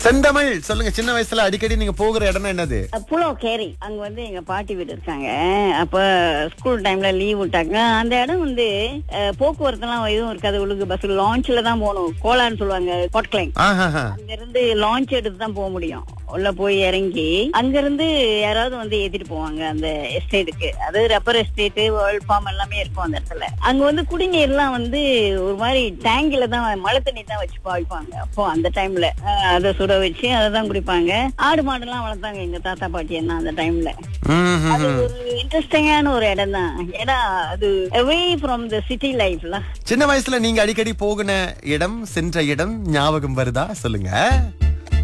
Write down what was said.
செந்தமிழ் சொல்லுங்க சின்ன வயசுல அடிக்கடி நீங்க போகிற இடம் என்னது புலோ கேரி அங்க வந்து எங்க பாட்டி வீடு இருக்காங்க அப்ப ஸ்கூல் டைம்ல லீவ் விட்டாங்க அந்த இடம் வந்து அஹ், போக்குவரத்துலாம் எதுவும் இருக்காது ஒழுங்கு பஸ் லான்ச்ல தான் போகணும் கோலான்னு சொல்லுவாங்க பொட்கிளைங் ஆஹாஹா. அங்க இருந்து லான்ச் எடுத்து தான் போக முடியும் உள்ள போய் இறங்கி அங்க இருந்து யாராவது வந்து ஏத்திட்டு போவாங்க அந்த எஸ்டேட்டுக்கு அது ரப்பர் எஸ்டேட் வேர்ல்ட் ஃபார்ம் எல்லாமே இருக்கும் அந்த இடத்துல அங்க வந்து குடிநீர்லாம் வந்து ஒரு மாதிரி டேங்கில தான் மழை தண்ணி தான் வச்சு பாய்ப்பாங்க அப்போ அந்த டைம்ல அதை சுட வச்சு அதை தான் குடிப்பாங்க ஆடு மாடெல்லாம் வளர்த்தாங்க எங்க தாத்தா பாட்டி என்ன அந்த டைம்ல ம்ஹும். அது ஒரு இன்ட்ரெஸ்டிங்கான ஒரு இடம் தான் ஏன்னா அது அவே ஃப்ரம் த சிட்டி லைஃப்ல சின்ன வயசுல நீங்க அடிக்கடி போகின இடம் சென்ற இடம் ஞாபகம் வருதா சொல்லுங்க